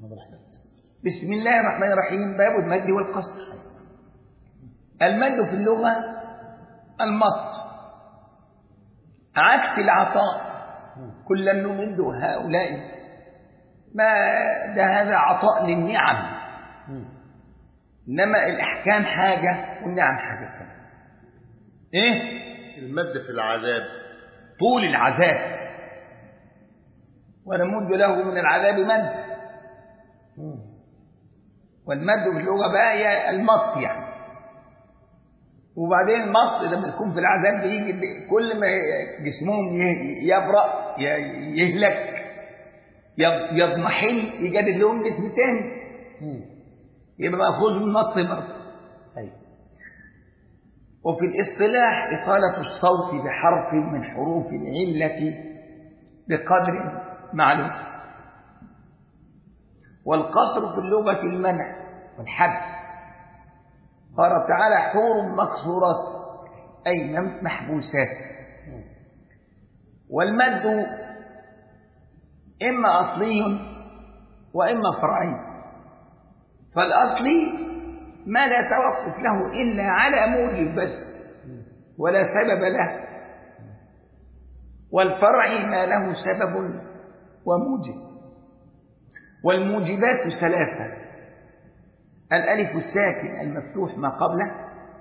بسم الله الرحمن الرحيم باب المد والقصر المد في اللغة المط عكس العطاء كلا نمد هؤلاء ما ده هذا عطاء للنعم إنما الأحكام حاجة والنعم حاجة ثانية إيه؟ المد في العذاب طول العذاب ونمد له من العذاب مد والمد في اللغة بقى هي المط يعني وبعدين المط لما يكون في العذاب بيجي بي- كل ما جسمهم ي- يبرأ ي- يهلك يض- يضمحل يجدد لهم جسم تاني يبقى مأخوذ من المط برضه أيوة. وفي الاصطلاح إطالة الصوت بحرف من حروف العلة بقدر معلوم والقصر في اللغة المنع والحبس قال تعالى حور مقصورات أي مم- محبوسات والمد إما أصلي وإما فرعي فالأصلي ما لا توقف له إلا على موجب بس ولا سبب له والفرع ما له سبب وموجب والموجبات ثلاثة الألف الساكن المفتوح ما قبله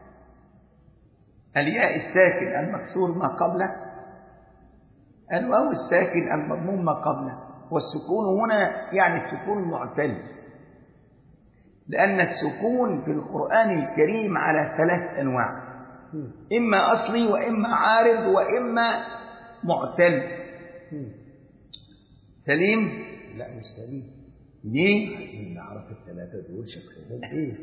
الياء الساكن المكسور ما قبله الواو الساكن المضموم ما قبله والسكون هنا يعني السكون المعتل لأن السكون في القرآن الكريم على ثلاث أنواع إما أصلي وإما عارض وإما معتل سليم لا مش سليم ليه؟ عايزين نعرف الثلاثة دول شكلهم ايه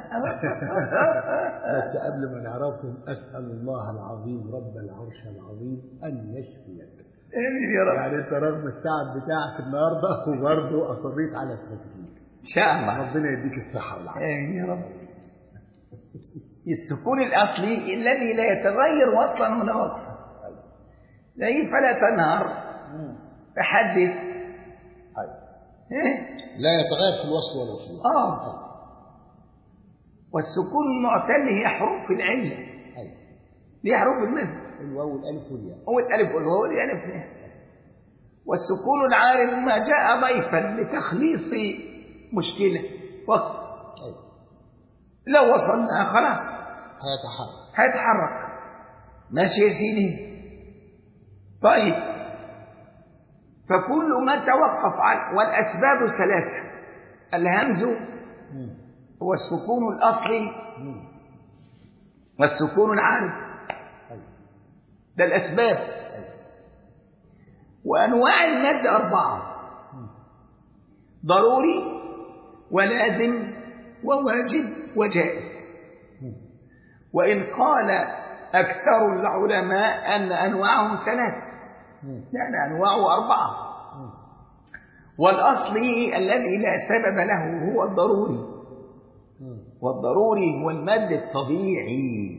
بس قبل ما نعرفهم أسأل الله العظيم رب العرش العظيم أن يشفيك آمين يا رب يعني أنت رغم التعب بتاعك النهاردة وبرضه أصريت على التسجيل إن شاء الله ربنا يديك الصحة والعافية آمين يا رب السكون الأصلي الذي لا يتغير وصلا ولا وقفا زي فلا تنهر فحدث إيه؟ لا يتغير في الوصف ولا في الوصف آه والسكون المعتل هي حروف العلة أيوة. هي حروف المد الواو والألف والياء هو الألف والواو والألف والسكون العارض ما جاء ضيفا لتخليص مشكلة وقت أيوة. لو وصلنا خلاص هيتحرك هيتحرك ماشي يا سيدي طيب فكل ما توقف عن والأسباب ثلاثة الهمز هو السكون الأصلي والسكون العارض ده الأسباب وأنواع المد أربعة ضروري ولازم وواجب وجائز وإن قال أكثر العلماء أن أنواعهم ثلاثة يعني أنواعه أربعة والأصلي الذي لا سبب له هو الضروري والضروري هو المد الطبيعي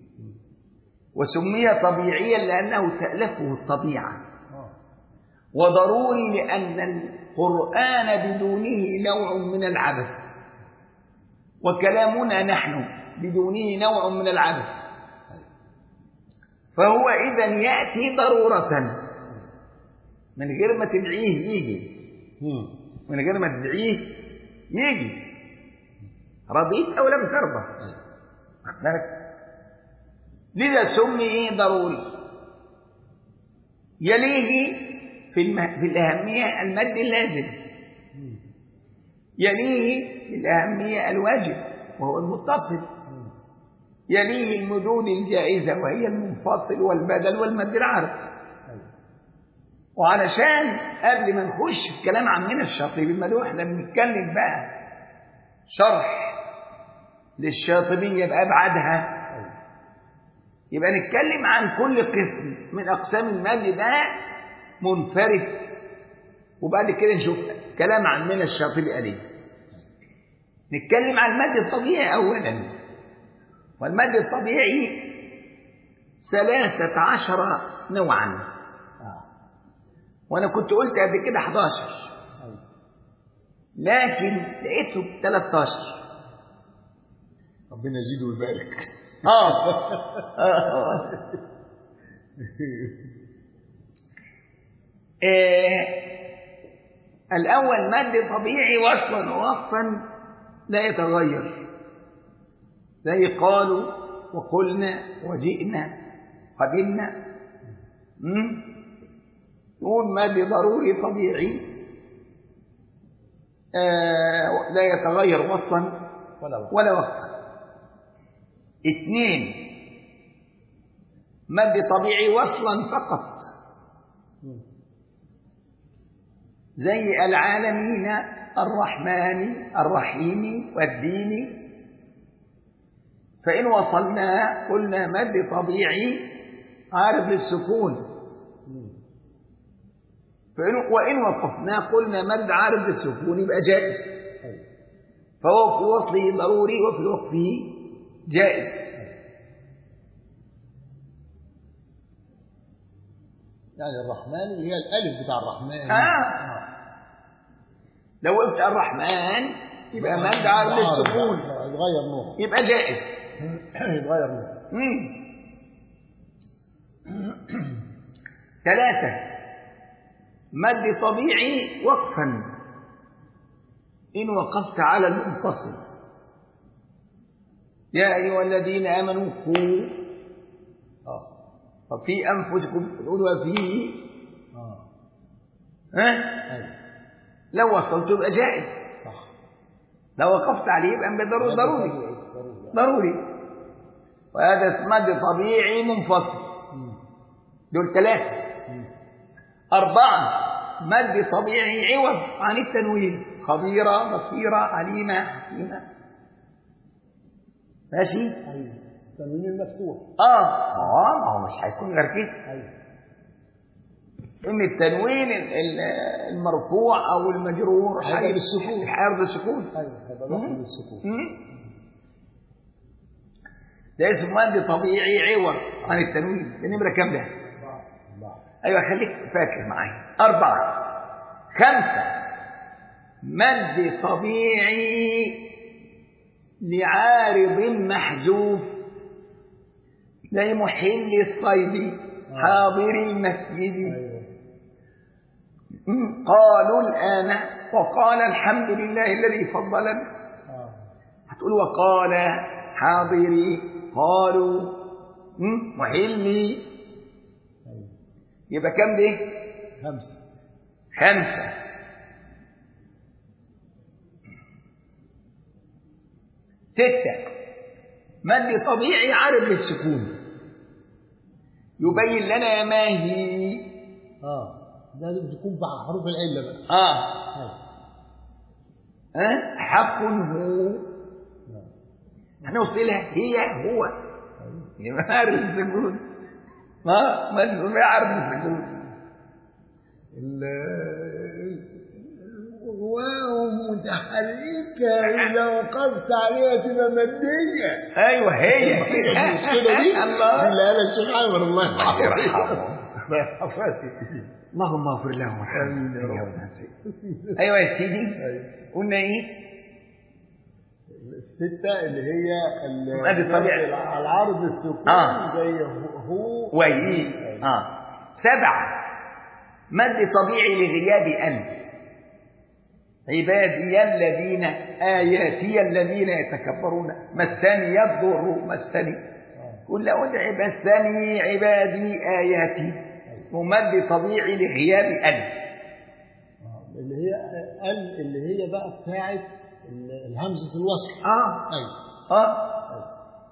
وسمي طبيعيا لأنه تألفه الطبيعة وضروري لأن القرآن بدونه نوع من العبث وكلامنا نحن بدونه نوع من العبث فهو إذا يأتي ضرورة من غير ما تدعيه يجي من غير ما تدعيه يجي رضيت أو لم ترضى واخد بالك؟ لذا سمي إيه ضروري يليه في, المه... في الأهمية المد اللازم يليه في الأهمية الواجب وهو المتصل يليه المدود الجائزة وهي المنفصل والبدل والمد العارض وعلشان قبل ما نخش في كلام عمنا الشاطبي المدوح احنا بنتكلم بقى شرح للشاطبية بأبعادها يبقى نتكلم عن كل قسم من أقسام المد ده منفرد وبعد كده نشوف كلام عمنا الشاطبي قال ايه نتكلم عن المد الطبيعي أولا والمد الطبيعي ثلاثة عشر نوعا وأنا كنت قلت قبل كده 11 لكن لقيته 13 ربنا يزيده ويبارك اه آه. آه. الأول مد طبيعي وصلا ووقفا لا يتغير زي قالوا وقلنا وجئنا قدمنا مم؟ يقول مد ضروري طبيعي آه لا يتغير وصلا ولا وقت ولا وقفا اثنين مد طبيعي وصلا فقط زي العالمين الرحمن الرحيم والدين فإن وصلنا قلنا مد طبيعي عارف للسكون فإن وإن وقفنا قلنا مد عارف للسكون يبقى جائز أيوة. فهو في وصله ضروري وفي وقفه جائز يعني الرحمن اللي هي الألف بتاع الرحمن آه. لو قلت الرحمن يبقى مد عارف للسكون يتغير نوع يبقى جائز يتغير نوع مم. ثلاثة مد طبيعي وقفا إن وقفت على المنفصل يا أيها الذين آمنوا قوا اه وفي أنفسكم تقولوا وفي اه ها أيوة. لو وصلت يبقى جائز صح لو وقفت عليه يبقى ضروري ضروري ضروري ضروري وهذا مد طبيعي منفصل مم. دول ثلاثة مم. أربعة مد طبيعي عوض عن التنوين خبيرة بصيرة عليمة حكيمة ماشي؟ ايوه التنوين المفتوح آه آه ما هو مش هيكون غير كده ايوه إن التنوين ال- ال- المرفوع أو المجرور هيبقى هي- بالسكون. هيرضى السكون ايوه هيبقى باخد السكون مم. ده اسمه مد طبيعي عوض عن التنوين ده نمرة كام ده؟ الله أيوة خليك فاكر معايا أربعة خمسة مد طبيعي لعارض محذوف زي محل الصيد حاضر المسجد ايوه م، قالوا الآن وقال الحمد لله الذي فضلنا اه هتقول وقال حاضري قالوا م، محلي ايوه يبقى كم دي؟ خمسه خمسة ستة مد طبيعي عارض للسكون يبين لنا ما هي اه لازم تكون مع حروف العله بقى آه ايوه أه؟ حق هو نعم. هنوصلها هي هو ايوه يبقى عارض للسكون ما مد طبيعي عارض للسكون ال- الواو متحركة إذا وقفت عليها تبقى مادية أيوه هي المشكلة دي الله اللي قالها الشيخ عامر الله يرحمه يرحمه. الله يحفظك اللهم اغفر له وارحمه آمين يا رب. ايوه يا سيدي أيوة. قلنا ايه الستة اللي هي ال- هذه الطبيعة. العرض السكون آه. زي هو- هو وي اه سبعة مد طبيعي لغياب ألف عبادي الذين آياتي الذين يتكبرون مسني الضر مسني آه. قل ادع مسني عبادي آياتي اسمه مد طبيعي لغياب ألف آه. اللي هي ال اللي هي بقى بتاعت ال- الهمزة الوصل اه أيوة اه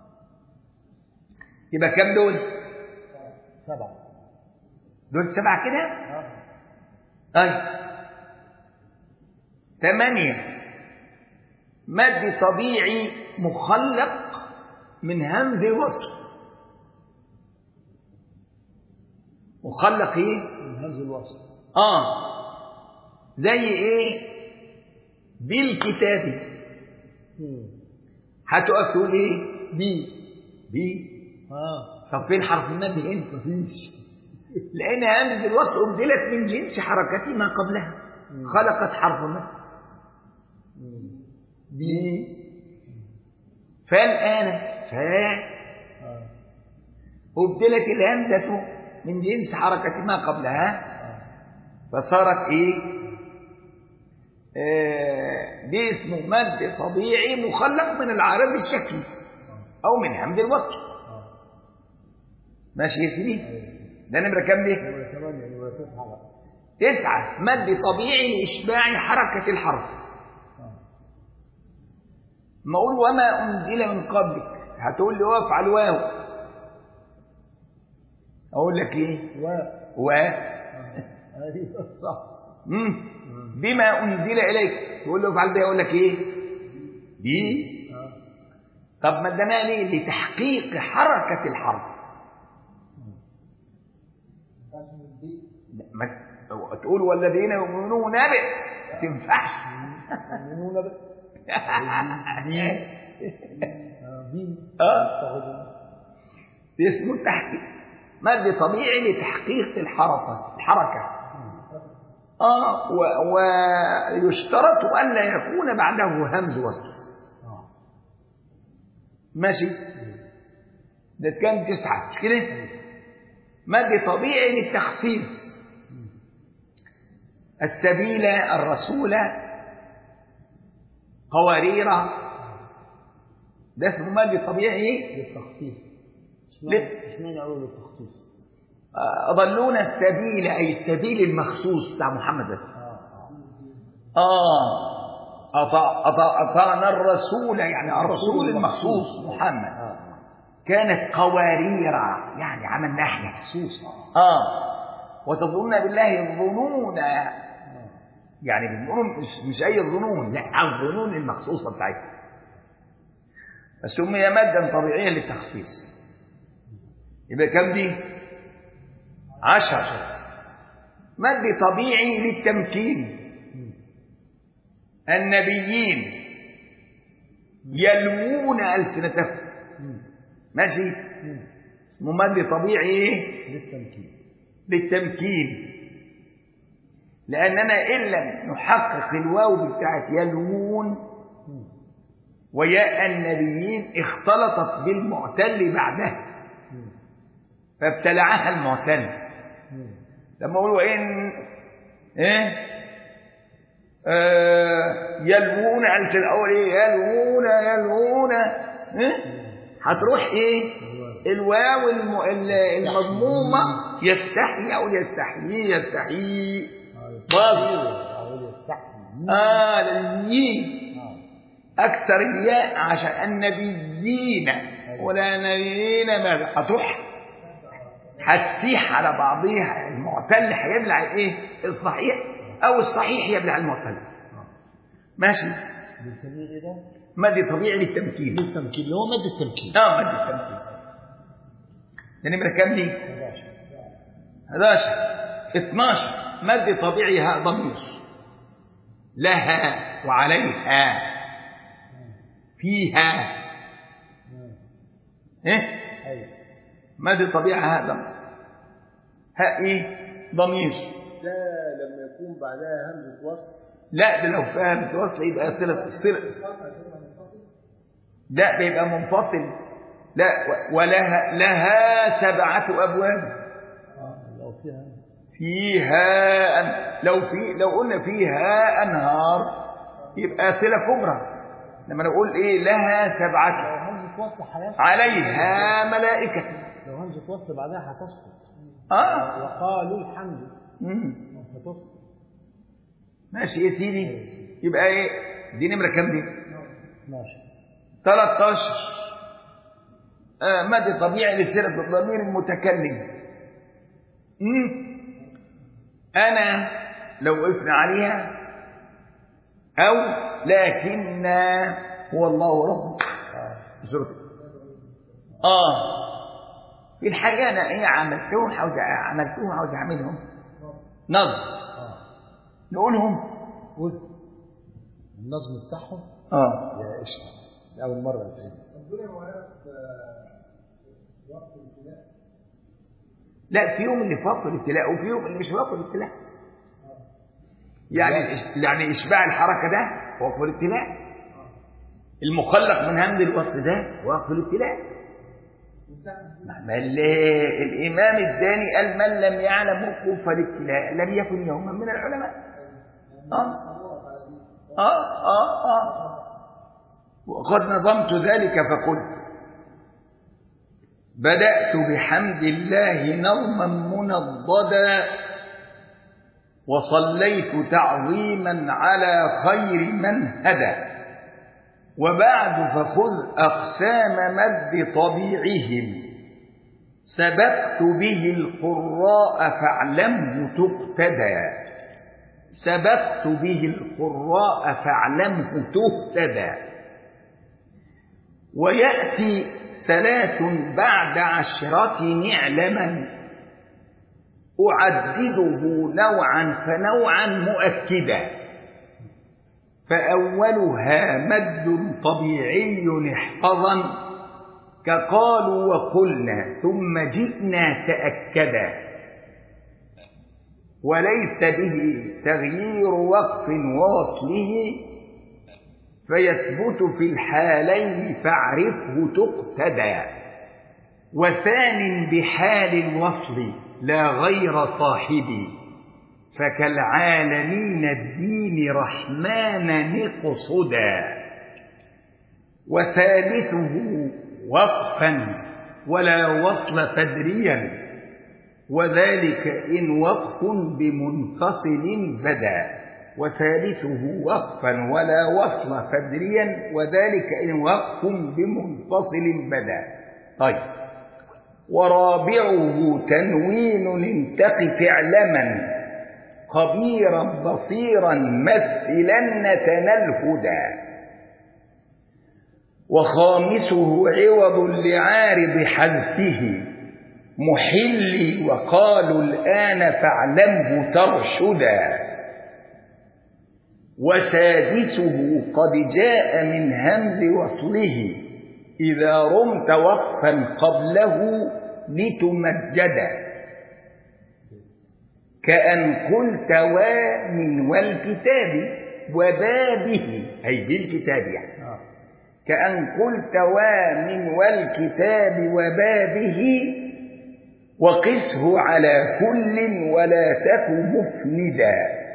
يبقى كم دول؟ سبعة دول سبعة كده؟ آه. طيب ثمانية مد طبيعي مخلق من همز الوصل مخلق ايه؟ الهمزة الوصل اه زي ايه؟ بالكتاب مم. هتقف تقول ايه؟ بي بي اه طب فين حرف المد هنا؟ مفيش لأن همزة الوصل أبدلت من جنس حركة ما قبلها خلقت حرف مد بي فالآن فا آه. أبدلت الهمزة من جنس حركة ما قبلها فصارت إيه؟ آه دي اسمه مد طبيعي مخلق من العارض الشكلي أو من همز الوصل آه. ماشي يا سيدي؟ أيوة. ده نمرة كام دي؟ نمرة ثمانية نمرة تسعة بقى. تسعة مد طبيعي لإشباع حركة الحرف آه. ما أقول وما أنزل من قبلك هتقول لي وافعل واو أقول لك إيه؟ و و أيوة صح مم. بما أنزل إليك تقول له افعل ده يقول لك إيه؟ بي آه. طب ما ده ليه؟ لتحقيق حركة الحرف لا، ما تقول والذين يؤمنون به ما تنفعش يؤمنون بقى. آه. بي اه تاخد ده اسمه التحقيق مد طبيعي لتحقيق الحركة الحركة اه و- ويشترط ألا يكون بعده همز وصل آه. ماشي ده كان تسعة مش كده مد طبيعي للتخصيص السبيل الرسول قوارير ده اسمه مد طبيعي للتخصيص ليه؟ اشمعنى اشمعنى قالوا للتخصيص؟ أضلونا السبيل أي السبيل المخصوص بتاع محمد بس اه اه آه أطاع أطاع أطعنا الرسول يعني الرسول المخصوص محمد اه كانت قوارير يعني عملنا احنا مخصوص اه اه وتظنون بالله الظنون آه. يعني الظنون مش, مش اي الظنون لا الظنون المخصوصه بتاعتها فسمي مادا طبيعيا للتخصيص يبقى كم دي عشر مد طبيعي للتمكين النبيين يلوون ألسنتهم مم. ماشي مم. اسمه مد طبيعي ايه للتمكين للتمكين لأننا إن لم نحقق الواو بتاعت يلوون مم. وياء النبيين اختلطت بالمعتل بعدها مم. فابتلعها المعتل مم. لما أقول وإن إيه آه يلوون أنت الأول إيه يلوون يلوون إيه هتروح إيه الواو الم... ال- المضمومة يستحي أو يستحيي يستحيي باظ أقول يستحيي آه لليين آه. أكثر الياء عشان النبيين ولا نبيين ماذا هتروح هتسيح على بعضيها المعتل هيبلع الايه الصحيح او الصحيح يبلع المعتل ماشي بنسميه ايه ده؟ مد طبيعي للتمكين للتمكين اللي هو مد التمكين اه مد التمكين ده نمرة كام دي؟ 11 11 12 مد طبيعي ها ضمير لها وعليها فيها ايه ايوه مد طبيعي ها ضمير ها ايه ضمير ده لما يكون بعدها همزه وصل لا ده لو فيها متوصل يبقى صلة صلة لا بيبقى منفصل لا و- ولها لها سبعة أبواب اه لو فيها فيها أن لو في لو قلنا فيها أنهار يبقى صلة كبرى لما نقول إيه لها لو سبعة همزه وصل هيسقط عليها ملائكة لو همزه وصل بعدها هتسقط آه وقالوا الحمد مم. هتسقط ماشي يا سيدي يبقى إيه دي نمرة كام دي 12 13 آه مد طبيعي لصلة الضمير المتكلم مم. أنا لو وقفنا عليها أو لكن هو الله رب اه سورة آه في الحقيقة أنا إيه عملتهم عاوز عملتهم عاوز أعملهم نظم اه نقولهم قول النظم بتاعهم آه يا قشطه دي اول مره نتعلم لا في يوم اللي في وقت الابتلاء وفي يوم اللي مش في وقت الابتلاء يعني يعني اشباع الحركه ده وقت الابتلاء المخلق من همز الوصل ده وقف الابتلاء ما ال- الإمام الثاني قال من لم يعلم وقوف الابتلاء لم يكن يوما من العلماء آه آه آه آه وقد نظمت ذلك فقلت بدأت بحمد الله نظما منضدا وصليت تعظيما على خير من هدى وبعد فخذ أقسام مد طبيعهم سبقت به القراء فاعلمه تقتدى سبقت به القراء فاعلمه تهتدى ويأتي ثلاث بعد عشرة نعلما أعدده نوعا فنوعا مؤكدا فأولها مد طبيعي احفظا كقالوا وقلنا ثم جئنا تأكدا وليس به تغيير وقف ووصله فيثبت في الحالين فاعرفه تقتدى وثان بحال الوصل لا غير صاحبي فكالعالمين الدين رحمن نقصدا وثالثه وقفا ولا وصل فدريا وذلك إن وقف بمنفصل بدا وثالثه وقفا ولا وصل فدريا وذلك إن وقف بمنفصل بدا طيب ورابعه تنوين انتق فعلما خبيرا بصيرا مثلا تنال الهدى وخامسه عوض لعارض حذفه محلي وقالوا الآن فاعلمه ترشدا وسادسه قد جاء من همز وصله إذا رمت وقفا قبله لتمجدا كأن قلت ومن والكتاب وبابه أي بالكتاب يعني آه. كأن قلت ومن والكتاب وبابه وقسه على كل ولا تك مفندا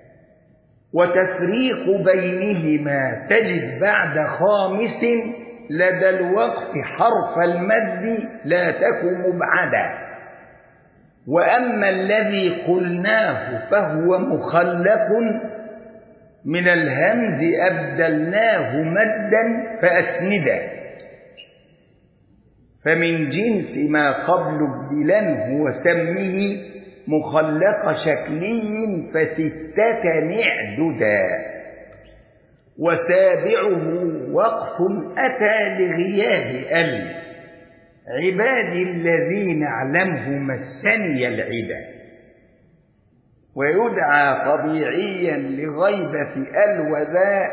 وتفريق بينهما تجد بعد خامس لدى الوقف حرف المد لا تك مبعدا وأما الذي قلناه فهو مخلق من الهمز أبدلناه مدا فأسندا فمن جنس ما قبل ابدلنه وسمه مخلق شكلي فستة نعددا وسابعه وقف أتى لغياب أل عبادي الذين اعلمه مسني العدا ويدعى طبيعيا لغيبة ال وذا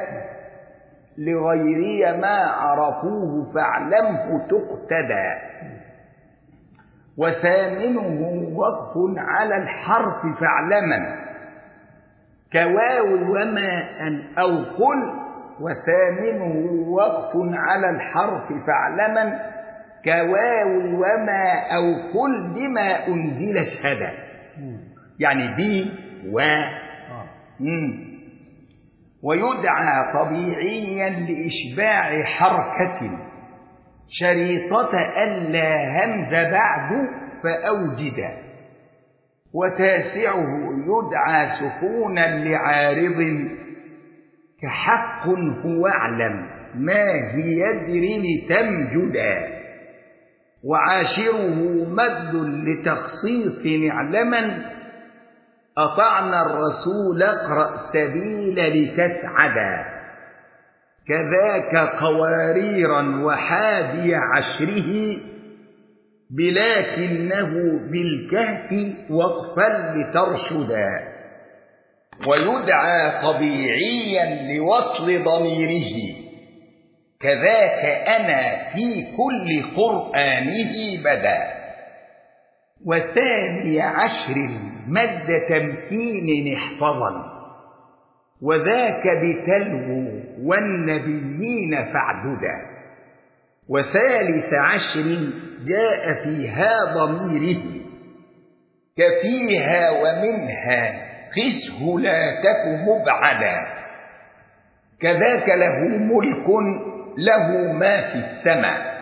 لغيري ما عرفوه فاعلمه تقتدى وثامنه وقف على الحرف فاعلما كواو وما أن أو قل وثامنه وقف على الحرف فاعلما كواو وما أو قل بما أنزل اشهدا يعني بي و آه. مم. ويدعى طبيعيا لإشباع حركة شريطة ألا همز بعد فأوجد وتاسعه يدعى سكونا لعارض كحق هو اعلم ما هي يدري لتمجدا وعاشره مد لتخصيص نعلما أطعنا الرسول اقرأ سبيل لتسعدا كذاك قواريرا وحادي عشره بلكنه بالكهف وقفا لترشدا ويدعى طبيعيا لوصل ضميره كذاك أنا في كل قرآنه بدا وثاني عشر مد تمكين احفظا وذاك بتلو والنبيين فاعددا وثالث عشر جاء فيها ضميره كفيها ومنها خسه لا تك مبعدا كذاك له ملك له ما في السماء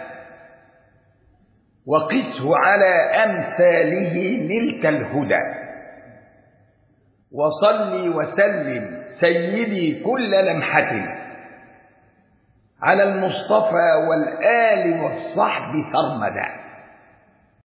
وقسه على أمثاله نلت الهدى وصلي وسلم سيدي كل لمحة على المصطفى والآل والصحب سرمدا